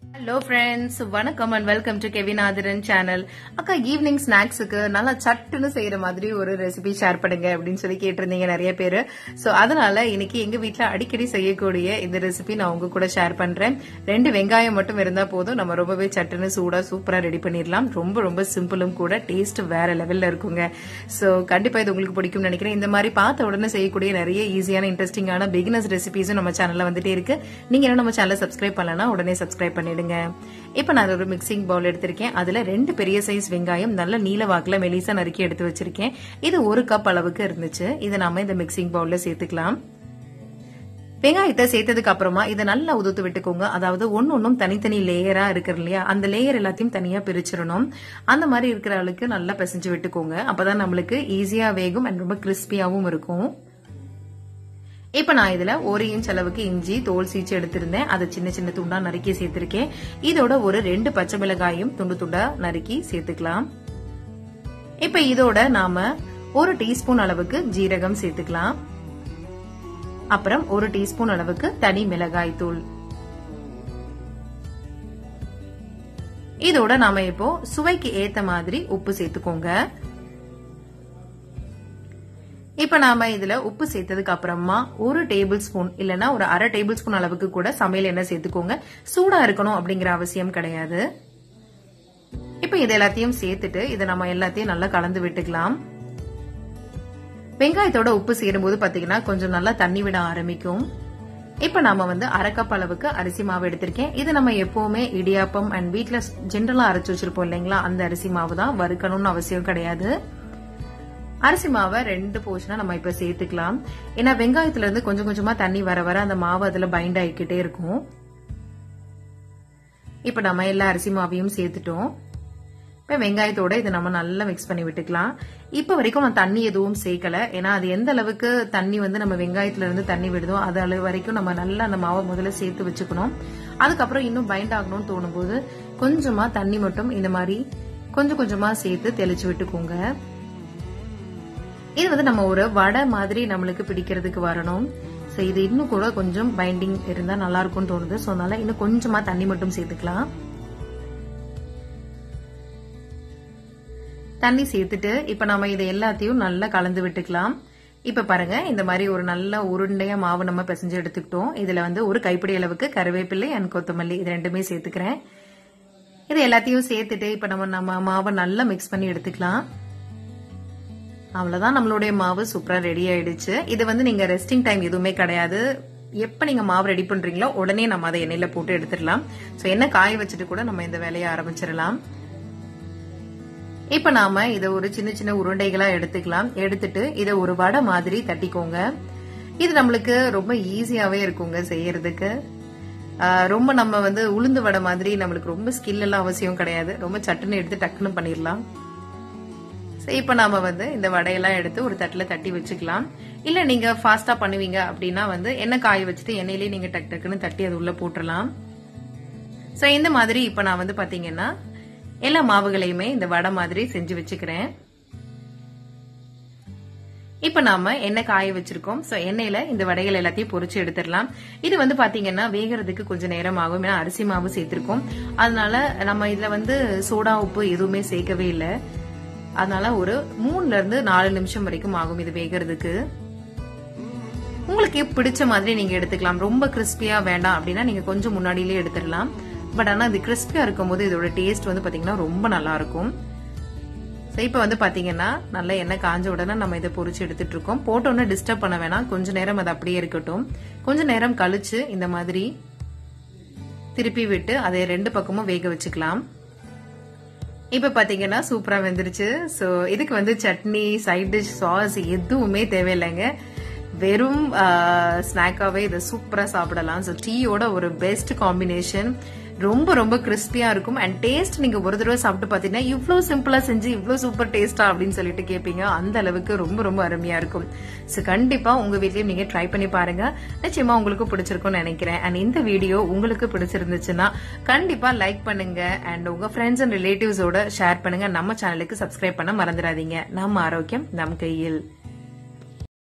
hello friends வணக்கம் and welcome to Kevin Adhiran channel அக்கா evening ஸ்நாக்ஸுக்கு நல்லா சட்டுன்னு செய்யற மாதிரி ஒரு ரெசிபி ஷேர் பண்ணுங்க அப்படின்னு சொல்லி கேட்டிருந்தீங்க நிறைய பேர் ஸோ அதனால இன்னைக்கு எங்க வீட்ல அடிக்கடி செய்யக்கூடிய இந்த ரெசிபி நான் உங்க கூட ஷேர் பண்றேன் ரெண்டு வெங்காயம் மட்டும் இருந்தா போதும் நம்ம ரொம்பவே சட்டுன்னு சூடா சூப்பரா ரெடி பண்ணிடலாம் ரொம்ப ரொம்ப சிம்பிளும் கூட டேஸ்ட் வேற லெவல்ல இருக்குங்க ஸோ கண்டிப்பா இது உங்களுக்கு பிடிக்கும்னு நினைக்கிறேன் இந்த மாதிரி பார்த்த உடனே செய்யக்கூடிய நிறைய ஈஸியான இன்ட்ரெஸ்டிங்கான பிகினர்ஸ் ரெசிபிஸும் நம்ம சேனல்ல வந்துட்டே இருக்கு நீங்க என்ன நம்ம சேனலை சப்ஸ்கிரைப் பண்ணலன்னா உடனே சப்ஸ்கிரைப் பண்ணிடுங்க இப்ப நான் ஒரு மிக்சிங் பவுல் எடுத்திருக்கேன் அதுல ரெண்டு பெரிய சைஸ் வெங்காயம் நல்ல நீல வாக்குல மெலிசா நறுக்கி எடுத்து வச்சிருக்கேன் இது ஒரு கப் அளவுக்கு இருந்துச்சு இதை நாம இந்த மிக்சிங் பவுல்ல சேர்த்துக்கலாம் வெங்காயத்தை சேர்த்ததுக்கு அப்புறமா இதை நல்லா உதுத்து விட்டுக்கோங்க அதாவது ஒன்னு ஒன்னும் தனித்தனி லேயரா இருக்கிற இல்லையா அந்த லேயர் எல்லாத்தையும் தனியா பிரிச்சிடணும் அந்த மாதிரி இருக்கிற அளவுக்கு நல்லா பிசைஞ்சு விட்டுக்கோங்க அப்பதான் நம்மளுக்கு ஈஸியா வேகும் அண்ட் ரொம்ப கிறிஸ்பியாவும் இருக்கும் இப்ப நான் இதுல ஒரு இன்ச் அளவுக்கு இஞ்சி தோல் சீச்சு எடுத்திருந்தேன் அதை சின்ன சின்ன துண்டா நறுக்கி சேர்த்திருக்கேன் இதோட ஒரு ரெண்டு பச்சை மிளகாயும் துண்டு துண்டா நறுக்கி சேர்த்துக்கலாம் இப்ப இதோட நாம ஒரு டீஸ்பூன் அளவுக்கு ஜீரகம் சேர்த்துக்கலாம் அப்புறம் ஒரு டீஸ்பூன் அளவுக்கு தனி மிளகாய் தூள் இதோட நாம இப்போ சுவைக்கு ஏத்த மாதிரி உப்பு சேர்த்துக்கோங்க இப்ப நாம இதுல உப்பு சேர்த்ததுக்கு அப்புறமா ஒரு டேபிள் ஸ்பூன் இல்லனா ஒரு அரை டேபிள் ஸ்பூன் அளவுக்கு கூட சமையல் எண்ணெய் சேர்த்துக்கோங்க சூடா இருக்கணும் அப்படிங்கிற அவசியம் கிடையாது இப்ப இது எல்லாத்தையும் சேர்த்துட்டு இதை நம்ம எல்லாத்தையும் நல்லா கலந்து விட்டுக்கலாம் வெங்காயத்தோட உப்பு சேரும்போது பாத்தீங்கன்னா கொஞ்சம் நல்லா தண்ணி விட ஆரம்பிக்கும் இப்ப நாம வந்து அரை கப் அளவுக்கு அரிசி மாவு எடுத்திருக்கேன் இது நம்ம எப்பவுமே இடியாப்பம் அண்ட் வீட்டுல ஜென்ரலா அரைச்சு வச்சிருப்போம் இல்லைங்களா அந்த அரிசி மாவு தான் வறுக்கணும்னு அவசியம் கிடையாது அரிசி மாவை ரெண்டு போர்ஷனா நம்ம இப்ப சேர்த்துக்கலாம் ஏன்னா வெங்காயத்துல இருந்து கொஞ்சம் கொஞ்சமா தண்ணி வர வர அந்த மாவு அதுல பைண்ட் ஆகிக்கிட்டே இருக்கும் இப்ப நம்ம எல்லா அரிசி மாவையும் சேர்த்துட்டோம் இப்ப வெங்காயத்தோட இதை நம்ம நல்லா மிக்ஸ் பண்ணி விட்டுக்கலாம் இப்ப வரைக்கும் நான் தண்ணி எதுவும் சேர்க்கல ஏன்னா அது எந்த அளவுக்கு தண்ணி வந்து நம்ம வெங்காயத்துல இருந்து தண்ணி விடுதோ அது அளவு வரைக்கும் நம்ம நல்லா அந்த மாவை முதல்ல சேர்த்து வச்சுக்கணும் அதுக்கப்புறம் இன்னும் பைண்ட் ஆகணும்னு தோணும் போது கொஞ்சமா தண்ணி மட்டும் இந்த மாதிரி கொஞ்சம் கொஞ்சமா சேர்த்து தெளிச்சு விட்டுக்கோங்க இது வந்து நம்ம ஒரு வடை மாதிரி நம்மளுக்கு பிடிக்கிறதுக்கு வரணும் ஸோ இது இன்னும் கூட கொஞ்சம் பைண்டிங் இருந்தா நல்லா இருக்கும்னு தோணுது ஸோ அதனால இன்னும் கொஞ்சமா தண்ணி மட்டும் சேர்த்துக்கலாம் தண்ணி சேர்த்துட்டு இப்ப நம்ம இதை எல்லாத்தையும் நல்லா கலந்து விட்டுக்கலாம் இப்ப பாருங்க இந்த மாதிரி ஒரு நல்ல உருண்டையா மாவு நம்ம பிசைஞ்சு எடுத்துக்கிட்டோம் இதுல வந்து ஒரு கைப்பிடி அளவுக்கு கருவேப்பிலை அண்ட் கொத்தமல்லி இது ரெண்டுமே சேர்த்துக்கிறேன் இது எல்லாத்தையும் சேர்த்துட்டு இப்ப நம்ம நம்ம மாவை நல்லா மிக்ஸ் பண்ணி எடுத்துக்கலாம் அவ்வளவுதான் நம்மளுடைய மாவு சூப்பரா ரெடி ஆயிடுச்சு இது வந்து நீங்க ரெஸ்டிங் டைம் எதுவுமே கிடையாது எப்ப நீங்க மாவு ரெடி பண்றீங்களோ உடனே நம்ம அதை எண்ணெயில போட்டு எடுத்துடலாம் சோ எண்ணெய் காய வச்சுட்டு கூட நம்ம இந்த வேலையை ஆரம்பிச்சிடலாம் இப்ப நாம இதை ஒரு சின்ன சின்ன உருண்டைகளா எடுத்துக்கலாம் எடுத்துட்டு இதை ஒரு வடை மாதிரி தட்டிக்கோங்க இது நம்மளுக்கு ரொம்ப ஈஸியாவே இருக்குங்க செய்யறதுக்கு ரொம்ப நம்ம வந்து உளுந்து வடை மாதிரி நம்மளுக்கு ரொம்ப ஸ்கில் எல்லாம் அவசியம் கிடையாது ரொம்ப சட்டுன்னு எடுத்து டக்குன்னு பண்ணிடலாம் இப்ப நாம வந்து இந்த வடையெல்லாம் எடுத்து ஒரு தட்டுல தட்டி வச்சுக்கலாம் இல்ல நீங்க ஃபாஸ்டா பண்ணுவீங்க அப்படின்னா வந்து எண்ணெய் காய வச்சுட்டு எண்ணெயிலேயே நீங்க டக் டக்குன்னு தட்டி அது உள்ள போட்டுடலாம் சோ இந்த மாதிரி இப்ப நான் வந்து பாத்தீங்கன்னா எல்லா மாவுகளையுமே இந்த வடை மாதிரி செஞ்சு வச்சுக்கிறேன் இப்ப நாம எண்ணெய் காய வச்சிருக்கோம் சோ எண்ணெயில இந்த வடைகள் எல்லாத்தையும் பொறிச்சு எடுத்துடலாம் இது வந்து பாத்தீங்கன்னா வேகிறதுக்கு கொஞ்சம் நேரம் ஆகும் ஏன்னா அரிசி மாவு சேர்த்திருக்கோம் அதனால நம்ம இதுல வந்து சோடா உப்பு எதுவுமே சேர்க்கவே இல்லை அதனால ஒரு மூணுல இருந்து நாலு நிமிஷம் வரைக்கும் ஆகும் இது வேகிறதுக்கு உங்களுக்கு பிடிச்ச மாதிரி நீங்க எடுத்துக்கலாம் ரொம்ப கிறிஸ்பியா வேண்டாம் அப்படின்னா நீங்க கொஞ்சம் முன்னாடியிலே எடுத்துடலாம் பட் ஆனா இது கிறிஸ்பியா இருக்கும் போது இதோட டேஸ்ட் வந்து பாத்தீங்கன்னா ரொம்ப நல்லா இருக்கும் இப்ப வந்து பாத்தீங்கன்னா நல்லா எண்ணெய் காஞ்ச உடனே நம்ம இதை பொறிச்சு எடுத்துட்டு இருக்கோம் போட்டோன்னு டிஸ்டர்ப் பண்ண வேணாம் கொஞ்ச நேரம் அது அப்படியே இருக்கட்டும் கொஞ்ச நேரம் கழிச்சு இந்த மாதிரி திருப்பி விட்டு அதை ரெண்டு பக்கமும் வேக வச்சுக்கலாம் இப்ப பாத்தீங்கன்னா சூப்பரா வெந்துருச்சு சோ இதுக்கு வந்து சட்னி சைட் டிஷ் சாஸ் எதுவுமே தேவையில்லைங்க வெறும் ஸ்நாக்காவே இதை சூப்பரா சாப்பிடலாம் ஸோ டீயோட ஒரு பெஸ்ட் காம்பினேஷன் ரொம்ப ரொம்ப கிறிஸ்பியா இருக்கும் அண்ட் டேஸ்ட் நீங்க ஒரு தடவை சாப்பிட்டு பாத்தீங்கன்னா இவ்வளவு சிம்பிளா செஞ்சு இவ்வளவு சூப்பர் டேஸ்டா அப்படின்னு சொல்லிட்டு கேட்பீங்க அந்த அளவுக்கு ரொம்ப ரொம்ப அருமையா இருக்கும் ஸோ கண்டிப்பா உங்க வீட்லயும் நீங்க ட்ரை பண்ணி பாருங்க நிச்சயமா உங்களுக்கு பிடிச்சிருக்கும்னு நினைக்கிறேன் அண்ட் இந்த வீடியோ உங்களுக்கு பிடிச்சிருந்துச்சுன்னா கண்டிப்பா லைக் பண்ணுங்க அண்ட் உங்க ஃப்ரெண்ட்ஸ் அண்ட் ரிலேட்டிவ்ஸோட ஷேர் பண்ணுங்க நம்ம சேனலுக்கு சப்ஸ்கிரைப் பண்ண மறந்துடாதீங்க நம்ம ஆரோக்கியம் நம் கையில்